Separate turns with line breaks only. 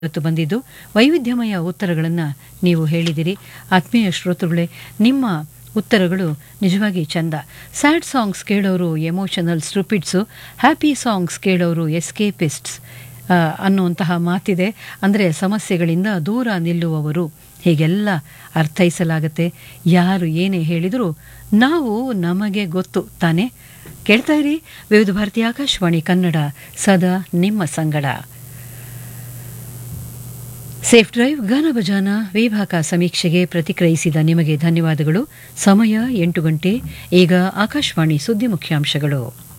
ಇವತ್ತು ಬಂದಿದ್ದು ವೈವಿಧ್ಯಮಯ ಉತ್ತರಗಳನ್ನು ನೀವು ಹೇಳಿದಿರಿ ಆತ್ಮೀಯ ಶ್ರೋತೃಗಳೇ ನಿಮ್ಮ ಉತ್ತರಗಳು ನಿಜವಾಗಿ ಚಂದ ಸ್ಯಾಡ್ ಸಾಂಗ್ಸ್ ಕೇಳೋರು ಎಮೋಷನಲ್ ಸ್ಟುಪಿಡ್ಸು ಹ್ಯಾಪಿ ಸಾಂಗ್ಸ್ ಕೇಳೋರು ಎಸ್ಕೇಪಿಸ್ಟ್ಸ್ ಅನ್ನುವಂತಹ ಮಾತಿದೆ ಅಂದರೆ ಸಮಸ್ಯೆಗಳಿಂದ ದೂರ ನಿಲ್ಲುವವರು ಹೀಗೆಲ್ಲ ಅರ್ಥೈಸಲಾಗತ್ತೆ ಯಾರು ಏನೇ ಹೇಳಿದರೂ ನಾವು ನಮಗೆ ಗೊತ್ತು ತಾನೇ ಕೇಳ್ತಾ ಇರಿ ವಿವಿಧ ಭಾರತಿ ಆಕಾಶವಾಣಿ ಕನ್ನಡ ಸದಾ ನಿಮ್ಮ ಸಂಗಡ ಸೇಫ್ ಡ್ರೈವ್ ಗಾನ ಭಜಾನ ವಿಭಾಗ ಸಮೀಕ್ಷೆಗೆ ಪ್ರತಿಕ್ರಿಯಿಸಿದ ನಿಮಗೆ ಧನ್ಯವಾದಗಳು ಸಮಯ ಎಂಟು ಗಂಟೆ ಈಗ ಆಕಾಶವಾಣಿ ಸುದ್ದಿ ಮುಖ್ಯಾಂಶಗಳು